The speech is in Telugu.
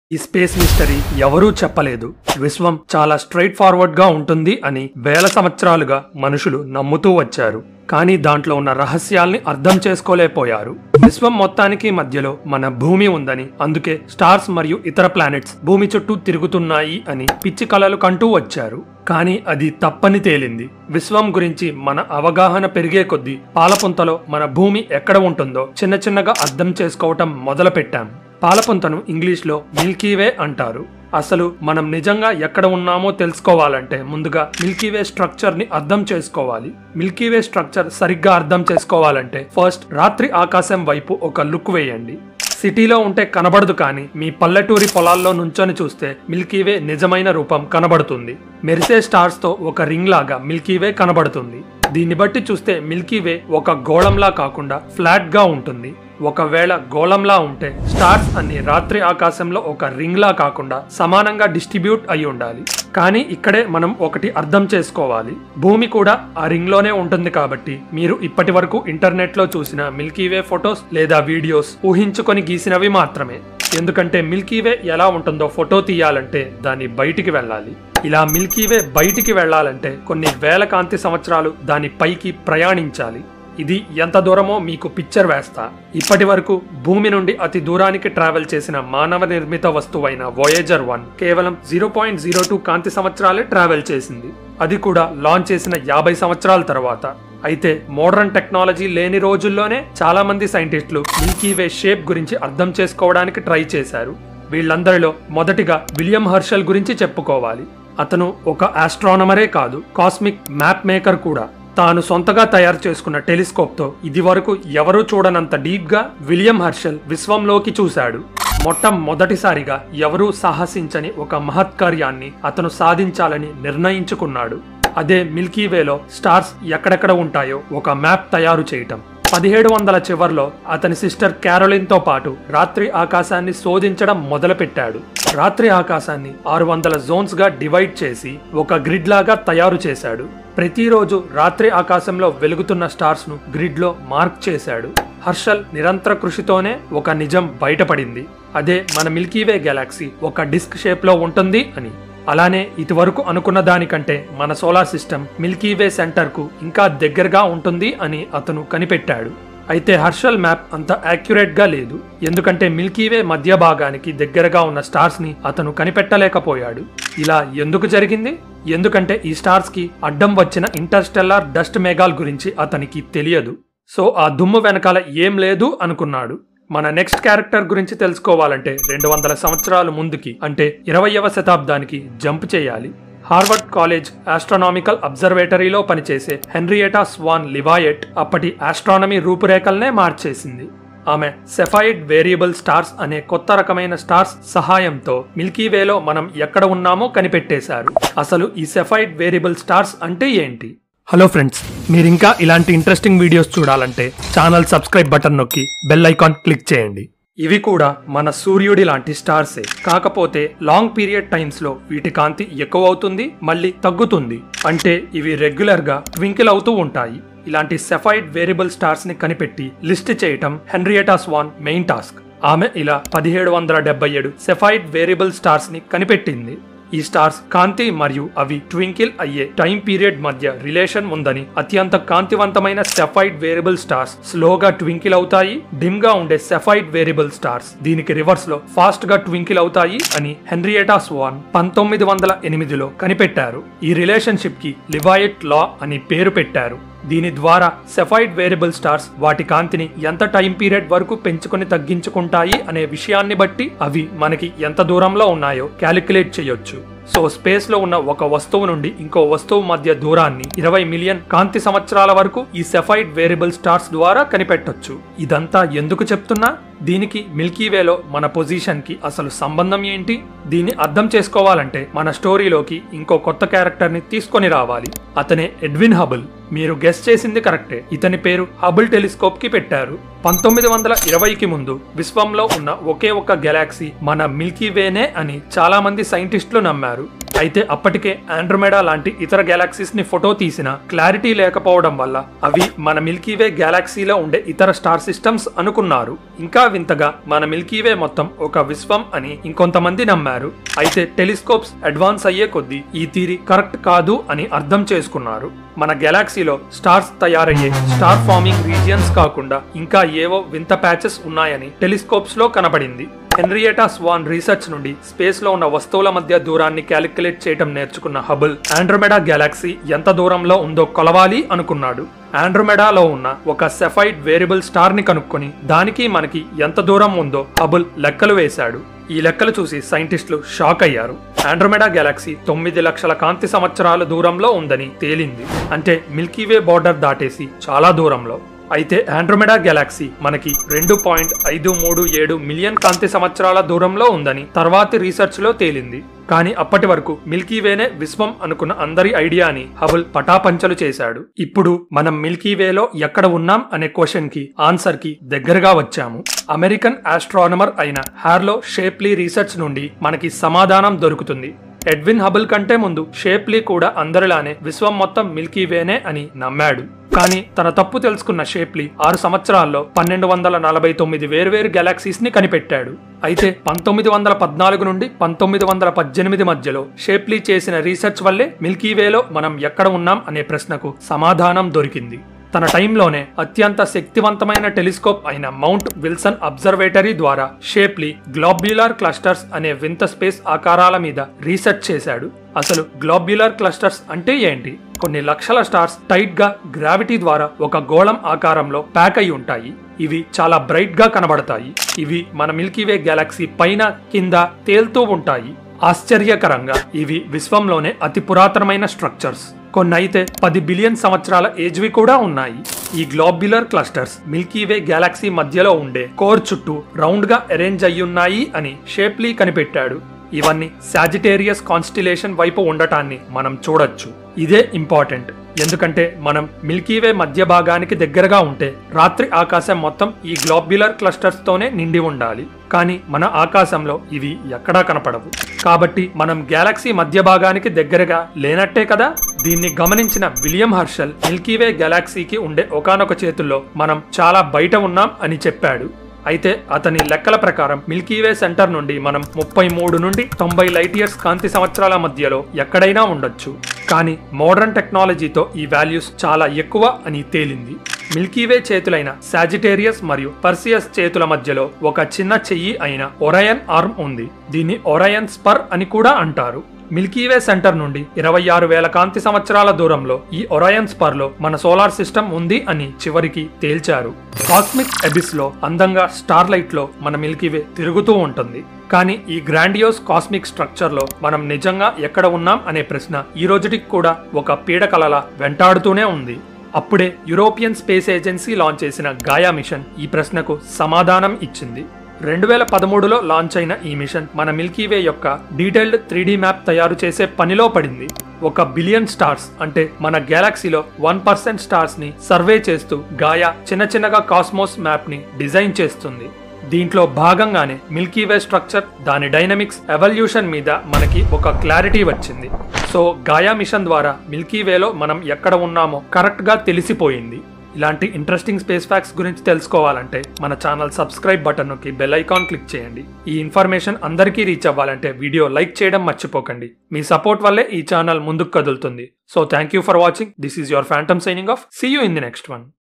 ఈ స్పేస్ మిస్టరీ ఎవరూ చెప్పలేదు విశ్వం చాలా స్ట్రైట్ ఫార్వర్డ్ గా ఉంటుంది అని వేల సంవత్సరాలుగా మనుషులు నమ్ముతూ వచ్చారు కానీ దాంట్లో ఉన్న రహస్యాల్ని అర్థం చేసుకోలేకపోయారు విశ్వం మొత్తానికి మధ్యలో మన భూమి ఉందని అందుకే స్టార్స్ మరియు ఇతర ప్లానెట్స్ భూమి చుట్టూ తిరుగుతున్నాయి అని పిచ్చి కలలు కంటూ వచ్చారు కానీ అది తప్పని తేలింది విశ్వం గురించి మన అవగాహన పెరిగే కొద్దీ పాలపుంతలో మన భూమి ఎక్కడ ఉంటుందో చిన్న చిన్నగా అర్థం చేసుకోవటం మొదలుపెట్టాం పాలపుంతను ఇంగ్లీష్లో మిల్కీవే అంటారు అసలు మనం నిజంగా ఎక్కడ ఉన్నామో తెలుసుకోవాలంటే ముందుగా మిల్కీవే స్ట్రక్చర్ ని అర్థం చేసుకోవాలి మిల్కీవే స్ట్రక్చర్ సరిగ్గా అర్థం చేసుకోవాలంటే ఫస్ట్ రాత్రి ఆకాశం వైపు ఒక లుక్ వేయండి సిటీలో ఉంటే కనబడదు కానీ మీ పల్లెటూరి పొలాల్లో నుంచొని చూస్తే మిల్కీవే నిజమైన రూపం కనబడుతుంది మెరిసే స్టార్స్ తో ఒక రింగ్ లాగా మిల్కీవే కనబడుతుంది దీన్ని బట్టి చూస్తే మిల్కీవే ఒక గోళంలా కాకుండా ఫ్లాట్ గా ఉంటుంది ఒకవేళ గోళంలా ఉంటే స్టార్స్ అన్ని రాత్రి ఆకాశంలో ఒక రింగ్ లా కాకుండా సమానంగా డిస్ట్రిబ్యూట్ అయి ఉండాలి కానీ ఇక్కడే మనం ఒకటి అర్థం చేసుకోవాలి భూమి కూడా ఆ రింగ్ లోనే ఉంటుంది కాబట్టి మీరు ఇప్పటి వరకు ఇంటర్నెట్ లో చూసిన మిల్కీవే ఫొటోస్ లేదా వీడియోస్ ఊహించుకొని గీసినవి మాత్రమే ఎందుకంటే మిల్కీవే ఎలా ఉంటుందో ఫోటో తీయాలంటే దాన్ని బయటికి వెళ్ళాలి ఇలా మిల్కీవే బయటికి వెళ్ళాలంటే కొన్ని వేల కాంతి సంవత్సరాలు దాని పైకి ప్రయాణించాలి ఇది ఎంత దూరమో మీకు పిక్చర్ వేస్తా ఇప్పటి వరకు భూమి నుండి అతి దూరానికి ట్రావెల్ చేసిన మానవ నిర్మిత వస్తువైన వోయేజర్ వన్ కేవలం జీరో పాయింట్ జీరో టూ కాంతి సంవత్సరాలే ట్రావెల్ చేసింది అది కూడా లాంచ్ చేసిన యాభై సంవత్సరాల తర్వాత అయితే మోడర్న్ టెక్నాలజీ లేని రోజుల్లోనే చాలా మంది సైంటిస్టులు మిల్కీ వే షేప్ గురించి అర్థం చేసుకోవడానికి ట్రై చేశారు వీళ్ళందరిలో మొదటిగా విలియం హర్షల్ గురించి చెప్పుకోవాలి అతను ఒక ఆస్ట్రానమరే కాదు కాస్మిక్ మ్యాప్ మేకర్ కూడా తాను సొంతగా తయారు చేసుకున్న టెలిస్కోప్ తో ఇది వరకు ఎవరూ చూడనంత డీప్ గా విలియం హర్షల్ విశ్వంలోకి చూశాడు మొట్టమొదటిసారిగా ఎవరూ సాహసించని ఒక మహత్కార్యాన్ని అతను సాధించాలని నిర్ణయించుకున్నాడు అదే మిల్కీవేలో స్టార్స్ ఎక్కడెక్కడ ఉంటాయో ఒక మ్యాప్ తయారు చేయటం పదిహేడు వందల చివర్లో అతని సిస్టర్ క్యారోలిన్ తో పాటు రాత్రి ఆకాశాన్ని శోధించడం మొదలుపెట్టాడు రాత్రి ఆకాశాన్ని ఆరు వందల జోన్స్ గా డివైడ్ చేసి ఒక గ్రిడ్ లాగా తయారు చేశాడు ప్రతిరోజు రాత్రి ఆకాశంలో వెలుగుతున్న స్టార్స్ ను గ్రిడ్ లో మార్క్ చేశాడు హర్షల్ నిరంతర కృషితోనే ఒక నిజం బయటపడింది అదే మన మిల్కీవే గెలాక్సీ ఒక డిస్క్ షేప్ లో ఉంటుంది అని అలానే ఇదివరకు అనుకున్న దానికంటే మన సోలార్ సిస్టమ్ మిల్కీవే సెంటర్ కు ఇంకా దగ్గరగా ఉంటుంది అని అతను కనిపెట్టాడు అయితే హర్షల్ మ్యాప్ అంత యాక్యురేట్ గా లేదు ఎందుకంటే మిల్కీవే మధ్య భాగానికి దగ్గరగా ఉన్న స్టార్స్ ని అతను కనిపెట్టలేకపోయాడు ఇలా ఎందుకు జరిగింది ఎందుకంటే ఈ స్టార్స్ కి అడ్డం వచ్చిన ఇంటర్స్టెల్లార్ డస్ట్ మేఘాల్ గురించి అతనికి తెలియదు సో ఆ దుమ్ము వెనకాల ఏం లేదు అనుకున్నాడు మన నెక్స్ట్ క్యారెక్టర్ గురించి తెలుసుకోవాలంటే రెండు వందల సంవత్సరాల ముందుకి అంటే ఇరవయవ శతాబ్దానికి జంప్ చేయాలి హార్వర్డ్ కాలేజ్ ఆస్ట్రానామికల్ అబ్జర్వేటరీలో పనిచేసే హెన్రియేటా స్వాన్ లివాయెట్ అప్పటి ఆస్ట్రానమీ రూపురేఖల్నే మార్చేసింది ఆమె సెఫైడ్ వేరియబుల్ స్టార్స్ అనే కొత్త రకమైన స్టార్స్ సహాయంతో మిల్కీవేలో మనం ఎక్కడ ఉన్నామో కనిపెట్టేశారు అసలు ఈ సెఫైడ్ వేరియబుల్ స్టార్స్ అంటే ఏంటి హలో ఫ్రెండ్స్ మీరు ఇంకా ఇలాంటి ఇంట్రెస్టింగ్ వీడియోస్ చూడాలంటే ఛానల్ సబ్స్క్రైబ్ బటన్ నొక్కి బెల్ ఐకాన్ క్లిక్ చేయండి ఇవి కూడా మన సూర్యుడి లాంటి స్టార్సే కాకపోతే లాంగ్ పీరియడ్ టైమ్స్ లో వీటి కాంతి ఎక్కువ అవుతుంది మళ్ళీ తగ్గుతుంది అంటే ఇవి రెగ్యులర్ గా ట్వింకిల్ అవుతూ ఉంటాయి ఇలాంటి సెఫైడ్ వేరియబుల్ స్టార్స్ ని కనిపెట్టి లిస్ట్ చేయటం హెన్రియేటా స్వాన్ మెయిన్ టాస్క్ ఆమె ఇలా పదిహేడు వందల డెబ్బై ఏడు సెఫైడ్ వేరియబుల్ స్టార్స్ ని కనిపెట్టింది ఈ స్టార్స్ కాంతి మరియు అవి ట్వింకిల్ అయ్యే టైం పీరియడ్ మధ్య రిలేషన్ ఉందని అత్యంత కాంతివంతమైన సెఫైడ్ వేరియబుల్ స్టార్స్ స్లోగా ట్వింకిల్ అవుతాయి డిమ్ గా ఉండే సెఫైడ్ వేరియబుల్ స్టార్స్ దీనికి రివర్స్ లో ఫాస్ట్ గా ట్వింకిల్ అవుతాయి అని హెన్రియేటా స్వాన్ పంతొమ్మిది వందల ఎనిమిదిలో కనిపెట్టారు ఈ రిలేషన్షిప్ కి లివాయట్ లా అని పేరు పెట్టారు దీని ద్వారా సెఫైడ్ వేరియబుల్ స్టార్స్ వాటి కాంతిని ఎంత టైం పీరియడ్ వరకు పెంచుకొని తగ్గించుకుంటాయి అనే విషయాన్ని బట్టి అవి మనకి ఎంత దూరంలో ఉన్నాయో క్యాలిక్యులేట్ చేయొచ్చు సో స్పేస్ లో ఉన్న ఒక వస్తువు నుండి ఇంకో వస్తువు మధ్య దూరాన్ని ఇరవై మిలియన్ కాంతి సంవత్సరాల వరకు ఈ సెఫైడ్ వేరియబుల్ స్టార్స్ ద్వారా కనిపెట్టొచ్చు ఇదంతా ఎందుకు చెప్తున్నా దీనికి మిల్కీవేలో మన పొజిషన్ కి అసలు సంబంధం ఏంటి దీన్ని అర్థం చేసుకోవాలంటే మన స్టోరీలోకి ఇంకో కొత్త క్యారెక్టర్ ని తీసుకొని రావాలి అతనే ఎడ్విన్ హబుల్ మీరు గెస్ చేసింది కరెక్టే ఇతని పేరు హబుల్ టెలిస్కోప్ కి పెట్టారు పంతొమ్మిది వందల ఇరవైకి ముందు విశ్వంలో ఉన్న ఒకే ఒక గెలాక్సీ మన మిల్కీవేనే అని చాలా మంది సైంటిస్టులు నమ్మారు అయితే అప్పటికే ఆండ్రోమెడా లాంటి ఇతర గెలాక్సీస్ ని ఫోటో తీసిన క్లారిటీ లేకపోవడం వల్ల అవి మన మిల్కీవే గెలాక్సీలో ఉండే ఇతర స్టార్ సిస్టమ్స్ అనుకున్నారు ఇంకా వింతగా మన మిల్కీవే మొత్తం ఒక విశ్వం అని ఇంకొంతమంది నమ్మారు అయితే టెలిస్కోప్స్ అడ్వాన్స్ అయ్యే కొద్దీ ఈ థీరీ కరెక్ట్ కాదు అని అర్థం చేసుకున్నారు మన గెలాక్సీలో స్టార్స్ తయారయ్యే స్టార్ ఫార్మింగ్ రీజియన్స్ కాకుండా ఇంకా ఏవో వింత ప్యాచెస్ ఉన్నాయని టెలిస్కోప్స్ లో కనబడింది హెన్రియేటా స్వాన్ రీసెర్చ్ నుండి స్పేస్ లో ఉన్న వస్తువుల మధ్య దూరాన్ని క్యాలిక్యులేట్ చేయడం నేర్చుకున్న హబుల్ ఆండ్రోమెడా గెలాక్సీ ఎంత దూరంలో ఉందో కొలవాలి అనుకున్నాడు ఆండ్రోమెడాలో ఉన్న ఒక సెఫైడ్ వేరియబుల్ స్టార్ ని కనుక్కొని దానికి మనకి ఎంత దూరం ఉందో హబుల్ లెక్కలు వేశాడు ఈ లెక్కలు చూసి సైంటిస్టులు షాక్ అయ్యారు ఆండ్రోమెడా గెలాక్సీ తొమ్మిది లక్షల కాంతి సంవత్సరాల దూరంలో ఉందని తేలింది అంటే మిల్కీవే బార్డర్ దాటేసి చాలా దూరంలో అయితే ఆండ్రోమెడా గెలాక్సీ మనకి రెండు పాయింట్ ఐదు మూడు ఏడు మిలియన్ కాంతి సంవత్సరాల దూరంలో ఉందని తర్వాతి రీసెర్చ్ లో తేలింది కానీ అప్పటి వరకు మిల్కీవేనే విశ్వం అనుకున్న అందరి ఐడియాని హబుల్ పటాపంచలు చేశాడు ఇప్పుడు మనం మిల్కీవేలో ఎక్కడ ఉన్నాం అనే క్వశ్చన్ కి ఆన్సర్ కి దగ్గరగా వచ్చాము అమెరికన్ ఆస్ట్రానమర్ అయిన హార్లో షేప్లీ రీసెర్చ్ నుండి మనకి సమాధానం దొరుకుతుంది ఎడ్విన్ హబుల్ కంటే ముందు షేప్లీ కూడా అందరిలానే విశ్వం మొత్తం మిల్కీవేనే అని నమ్మాడు కానీ తన తప్పు తెలుసుకున్న షేప్లీ ఆరు సంవత్సరాల్లో పన్నెండు వందల నలభై తొమ్మిది వేర్వేరు గెలాక్సీస్ ని కనిపెట్టాడు అయితే పంతొమ్మిది వందల పద్నాలుగు నుండి పంతొమ్మిది వందల పద్దెనిమిది మధ్యలో షేప్లీ చేసిన రీసెర్చ్ వల్లే మిల్కీవేలో మనం ఎక్కడ ఉన్నాం అనే ప్రశ్నకు సమాధానం దొరికింది తన టైంలోనే అత్యంత శక్తివంతమైన టెలిస్కోప్ అయిన మౌంట్ విల్సన్ అబ్జర్వేటరీ ద్వారా షేప్లీ గ్లోబ్యులర్ క్లస్టర్స్ అనే వింత స్పేస్ ఆకారాల మీద రీసెర్చ్ చేశాడు అసలు గ్లోబ్యులర్ క్లస్టర్స్ అంటే ఏంటి కొన్ని లక్షల స్టార్స్ టైట్ గా గ్రావిటీ ద్వారా ఒక గోళం ఆకారంలో ప్యాక్ అయి ఉంటాయి ఇవి చాలా బ్రైట్ గా కనబడతాయి ఇవి మన మిల్కీవే గెలాక్సీ పైన కింద తేలుతూ ఉంటాయి ఆశ్చర్యకరంగా ఇవి విశ్వంలోనే అతి పురాతనమైన స్ట్రక్చర్స్ కొన్నైతే పది బిలియన్ సంవత్సరాల ఏజ్వి కూడా ఉన్నాయి ఈ గ్లోబ్యులర్ క్లస్టర్స్ మిల్కీవే గెలాక్సీ మధ్యలో ఉండే కోర్ చుట్టూ రౌండ్ గా అరేంజ్ అయ్యున్నాయి అని షేప్లీ కనిపెట్టాడు ఇవన్నీ సాజిటేరియస్ కాన్స్టిలేషన్ వైపు ఉండటాన్ని మనం చూడొచ్చు ఇదే ఇంపార్టెంట్ ఎందుకంటే మనం మిల్కీవే మధ్య భాగానికి దగ్గరగా ఉంటే రాత్రి ఆకాశం మొత్తం ఈ గ్లోబ్యులర్ క్లస్టర్స్ తోనే నిండి ఉండాలి కానీ మన ఆకాశంలో ఇవి ఎక్కడా కనపడవు కాబట్టి మనం గెలాక్సీ మధ్య భాగానికి దగ్గరగా లేనట్టే కదా దీన్ని గమనించిన విలియం హర్షల్ మిల్కీవే గెలాక్సీకి ఉండే ఒకానొక చేతుల్లో మనం చాలా బయట ఉన్నాం అని చెప్పాడు అయితే అతని లెక్కల ప్రకారం మిల్కీవే సెంటర్ నుండి మనం ముప్పై మూడు నుండి తొంభై లైట్ ఇయర్స్ కాంతి సంవత్సరాల మధ్యలో ఎక్కడైనా ఉండొచ్చు కానీ మోడర్న్ టెక్నాలజీతో ఈ వాల్యూస్ చాలా ఎక్కువ అని తేలింది మిల్కీవే చేతులైన సాజిటేరియస్ మరియు పర్సియస్ చేతుల మధ్యలో ఒక చిన్న చెయ్యి అయిన ఒరయన్ ఆర్మ్ ఉంది దీన్ని ఒరయన్ స్పర్ అని కూడా అంటారు మిల్కీవే సెంటర్ నుండి ఇరవై ఆరు వేల కాంతి సంవత్సరాల దూరంలో ఈ ఒరయన్ స్పర్ లో మన సోలార్ సిస్టమ్ ఉంది అని చివరికి తేల్చారు కాస్మిక్ ఎబిస్ లో అందంగా స్టార్ లైట్ లో మన మిల్కీవే తిరుగుతూ ఉంటుంది కానీ ఈ గ్రాండియోస్ కాస్మిక్ స్ట్రక్చర్ లో మనం నిజంగా ఎక్కడ ఉన్నాం అనే ప్రశ్న ఈ రోజుటికి కూడా ఒక పీడకలలా వెంటాడుతూనే ఉంది అప్పుడే యూరోపియన్ స్పేస్ ఏజెన్సీ లాంచ్ చేసిన గాయా మిషన్ ఈ ప్రశ్నకు సమాధానం ఇచ్చింది రెండు వేల పదమూడులో లాంచ్ అయిన ఈ మిషన్ మన మిల్కీవే యొక్క డీటెయిల్డ్ త్రీ మ్యాప్ తయారు చేసే పనిలో పడింది ఒక బిలియన్ స్టార్స్ అంటే మన గెలాక్సీలో వన్ పర్సెంట్ స్టార్స్ ని సర్వే చేస్తూ గాయా చిన్న చిన్నగా కాస్మోస్ మ్యాప్ ని డిజైన్ చేస్తుంది దీంట్లో భాగంగానే మిల్కీవే స్ట్రక్చర్ దాని డైనమిక్స్ ఎవల్యూషన్ మీద మనకి ఒక క్లారిటీ వచ్చింది సో గాయా మిషన్ ద్వారా మిల్కీవేలో మనం ఎక్కడ ఉన్నామో కరెక్ట్ గా తెలిసిపోయింది ఇలాంటి ఇంట్రెస్టింగ్ స్పేస్ ఫ్యాక్ట్స్ గురించి తెలుసుకోవాలంటే మన ఛానల్ సబ్స్క్రైబ్ బటన్ నొక్కి బెల్ ఐకాన్ క్లిక్ చేయండి ఈ ఇన్ఫర్మేషన్ అందరికీ రీచ్ అవ్వాలంటే వీడియో లైక్ చేయడం మర్చిపోకండి మీ సపోర్ట్ వల్లే ఈ ఛానల్ ముందుకు కదులుతుంది so thank you for watching this is your Phantom signing off see you in the next one